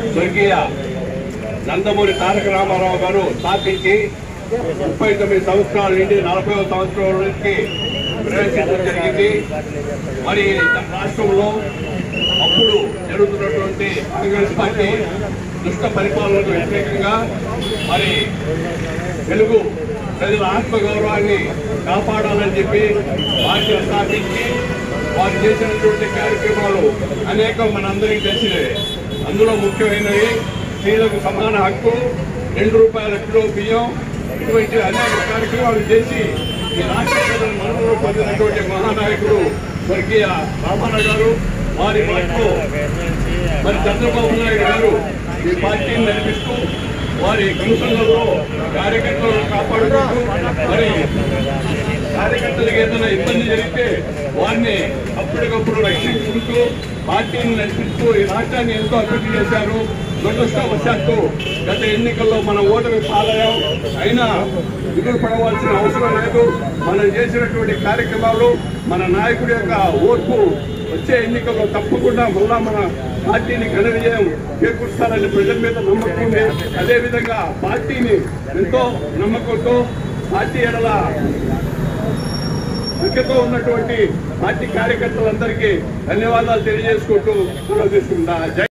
స్వర్గీయ నందమూరి తారక రామారావు గారు స్థాపించి ముప్పై తొమ్మిది సంవత్సరాల నుండి నలభై సంవత్సరాలకి ప్రవేశించడం జరిగింది మరి రాష్ట్రంలో అప్పుడు జరుగుతున్నటువంటి కాంగ్రెస్ పార్టీ దుష్ట పరిపాలనకు వ్యతిరేకంగా మరి తెలుగు ప్రజల ఆత్మగౌరవాన్ని కాపాడాలని చెప్పి పార్టీ స్థాపించి వారు చేసినటువంటి కార్యక్రమాలు అనేకం మనందరికీ తెలిసినవి అందులో ముఖ్యమైనవి స్త్రీలకు సమాన హక్కు రెండు రూపాయల కిలో బియ్యం ఇటువంటి అనేక కార్యక్రమాలు చేసి ఈ రాష్ట్ర ప్రజల మనసులో పొందినటువంటి మహానాయకుడు స్వర్గీయ రామారావు గారు వారి మాటలో మరి చంద్రబాబు నాయుడు గారు ఈ పార్టీని నడిపిస్తూ వారి కమిషన్లలో కార్యకర్తలను కాపాడుకుంటూ మరి కార్యకర్తలకు ఏదైనా ఇబ్బంది జరిగితే వారిని అప్పటికప్పుడు రక్షించుకుంటూ పార్టీని నడిపిస్తూ ఈ రాష్ట్రాన్ని ఎంతో అభివృద్ధి చేశారు దురదృష్టవశాత్తు గత ఎన్నికల్లో మనం ఓటమి పాలయ్యాం అయినా దిగులు పడవలసిన అవసరం లేదు మనం చేసినటువంటి కార్యక్రమాలు మన నాయకుడి యొక్క ఓర్పు వచ్చే ఎన్నికల్లో తప్పకుండా మళ్ళా మన పార్టీని ఘన విజయం చేకూరుస్తారని ప్రజల మీద నమ్మకం ఉంది అదేవిధంగా పార్టీని ఎంతో నమ్మకంతో పార్టీ ఎడల ముఖ్యతో ఉన్నటువంటి పార్టీ కార్యకర్తలందరికీ ధన్యవాదాలు తెలియజేసుకుంటూ సెలవు తీసుకుంటా జై